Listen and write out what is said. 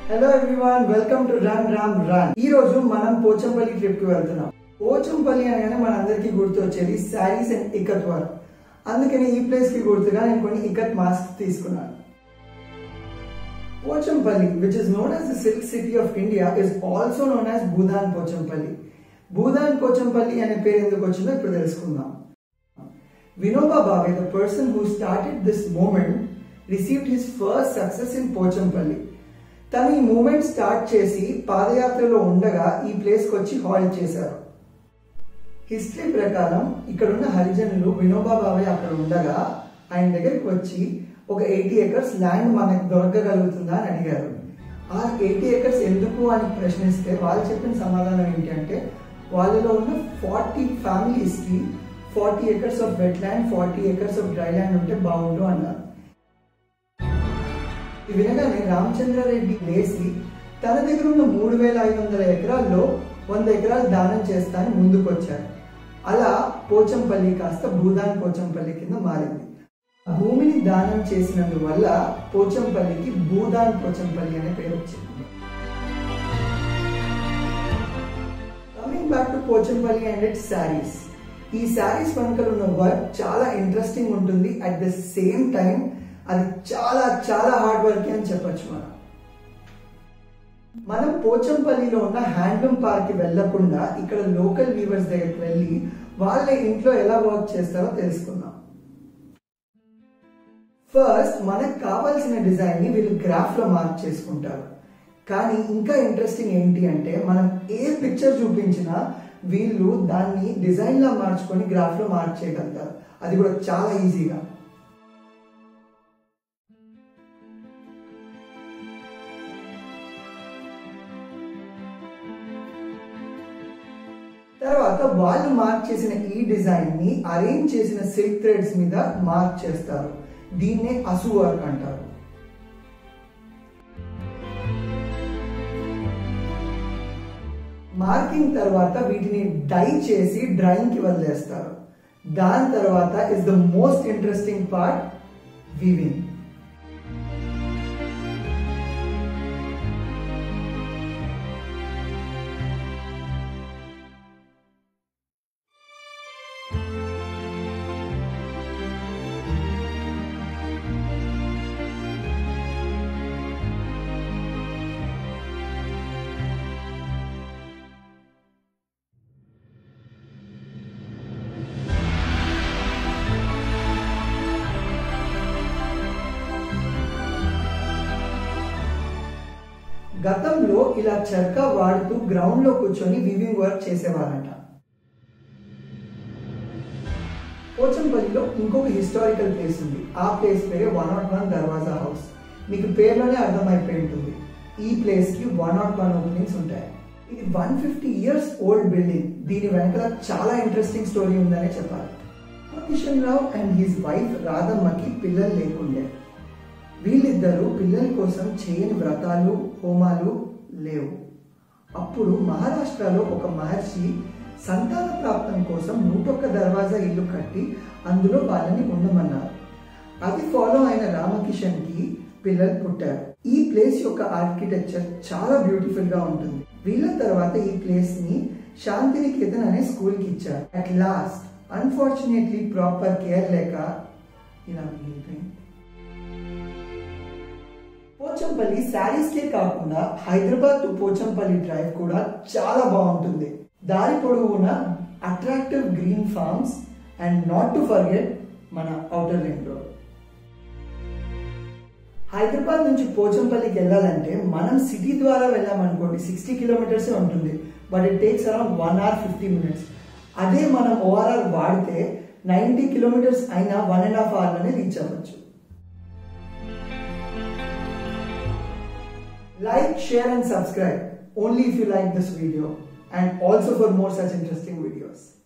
Hello everyone welcome to run Ram run ఈ రోజు మనం పోచంపల్లి ట్రిప్ కి వెళ్తున్నాం పోచంపల్లి అనగానే మన అందరికీ గుర్తు వచ్చేది శారీస్ అండ్ ఇకత్ వర్క్ అందుకని ఈ ప్లేస్ కి గుర్తుగా నేను కొన్ని ఇకత్ మాస్క్ తీసుకున్నాను Pochampally which is known as the silk city of India is also known as Bhoodan Pochampally Bhoodan Pochampally అనే పేరు ఎందుకు వచ్చిందో ఇప్పుడు తెలుసుకుందాం Vinoba Bhave, the person who started this movement, received his first success in Pochampalli. తను ఈ మూమెంట్ స్టార్ట్ చేసి పాదయాత్రలో ఉండగా ఈ ప్లేస్కి వచ్చి హాల్ట్ చేశారు హిస్టరీ ప్రకారం ఇక్కడున్న హరిజనులు వినోబా భావే అక్కడ ఉండగా ఆయన దగ్గరికి వచ్చి ఒక ఎయిటీ ఎకర్స్ ల్యాండ్ మనకు దొరకగలుగుతుందా అని అడిగారు ఆ ఎయిటీ ఎకర్స్ ఎందుకు అని ప్రశ్నిస్తే వాళ్ళు చెప్పిన సమాధానం ఏంటంటే వాళ్ళలో ఉన్న ఫార్టీ ఫ్యామిలీస్కి forty acres of wet land forty acres of dry land ఉంటే బాగుండు అన్నారు ఇది వినగానే రామచంద్రారెడ్డి లేచి తన దగ్గర ఉన్న మూడు వేల ఐదు వందల ఎకరాల్లో వంద ఎకరాలు దానం చేస్తా అని ముందుకొచ్చారు అలా పోచంపల్లి కాస్త భూదాన్ పోచంపల్లి కింద మారింది భూమిని దానం చేసినందువల్ల పోచంపల్లికి భూదాన్ పోచంపల్లి అనే పేరు వచ్చింది coming back to Pochampally and its saris ఈ శారీస్ వెనకాల ఉన్న వర్క్ చాలా ఇంట్రెస్టింగ్ ఉంటుంది అట్ ద సేమ్ టైం అది చాలా చాలా హార్డ్ వర్క్ అని చెప్పొచ్చు మనం మనం పోచంపల్లిలో ఉన్న హ్యాండ్లూమ్ పార్క్ కి వెళ్లకుండా ఇక్కడ లోకల్ వీవర్స్ దగ్గరికి వెళ్ళి వాళ్ళ ఇంట్లో ఎలా వర్క్ చేస్తారో తెలుసుకుందాం ఫస్ట్ మనకు కావాల్సిన డిజైన్ ని వీళ్ళు గ్రాఫ్ లో మార్క్ చేసుకుంటారు కానీ ఇంకా ఇంట్రెస్టింగ్ ఏంటి అంటే మనం ఏ పిక్చర్ చూపించినా వీళ్ళు దాన్ని డిజైన్ లా మార్చుకొని గ్రాఫ్ లో మార్క్ చేయగలుగుతారు అది కూడా చాలా ఈజీగా తర్వాత వాళ్ళు మార్క్ చేసిన ఈ డిజైన్ ని అరేంజ్ చేసిన సిల్క్ థ్రెడ్స్ మీద మార్క్ చేస్తారు దీన్నే అసు వర్క్ అంటారు మార్కింగ్ తర్వాత వీటిని డై చేసి డ్రాయింగ్ కి వదిలేస్తారు దాని తర్వాత is the most interesting part weaving గతంలో ఇలా చర్కా వాడుతూ గ్రౌండ్ లో కూర్చొని వివింగ్ వర్క్ చేసేవారంట పోచంపల్లిలో ఇంకొక హిస్టారికల్ ప్లేస్ ఉంది ఆ ప్లేస్ పేరే వన్ నాట్ వన్ దర్వాజా హౌస్ మీకు పేర్లోనే అర్థమైపోయి ఉంటుంది ఈ ప్లేస్ కి వన్ నాట్ వన్ ఓపెనింగ్స్ ఉంటాయి ఇది one fifty years old building దీని వెనకాల చాలా ఇంట్రెస్టింగ్ స్టోరీ ఉందనే చెప్పాలి Kishan Rao and his wife రాధమ్మకి పిల్లలు లేకుండే వీళ్ళిద్దరూ పిల్లల కోసం చేయని వ్రతాలు హోమాలు లేవు అప్పుడు మహారాష్ట్రలో ఒక మహర్షి సంతాన ప్రాప్తం కోసం నూటొక్క దర్వాజా ఇల్లు కట్టి అందులో వాళ్ళని ఉండమన్నారు అది ఫాలో అయిన రామకిషన్కి పిల్లలు పుట్టారు ఈ ప్లేస్ యొక్క ఆర్కిటెక్చర్ చాలా బ్యూటిఫుల్ గా ఉంటుంది వీళ్ళ తర్వాత ఈ ప్లేస్ ని శాంతినికేతన్ అనే స్కూల్ కి ఇచ్చారు at last unfortunately proper care లేక ఇలా మిగిలిపోయింది పోచంపల్లి శారీస్ కే కాకుండా హైదరాబాద్ టు పోచంపల్లి డ్రైవ్ కూడా చాలా బాగుంటుంది దారి పొడవున attractive green farms and not to forget మన అవుటర్ రింగ్ రోడ్ హైదరాబాద్ నుంచి పోచంపల్లికి వెళ్ళాలంటే మనం సిటీ ద్వారా వెళ్ళామనుకోండి సిక్స్టీ కిలోమీటర్స్ ఉంటుంది but it takes around one hour fifty minutes అదే మనం ఓఆర్ఆర్ వాడితే నైంటీ కిలోమీటర్స్ అయినా వన్ అండ్ హాఫ్ అవర్లోనే రీచ్ అవ్వచ్చు Like, share and subscribe only if you like this video and also for more such interesting videos.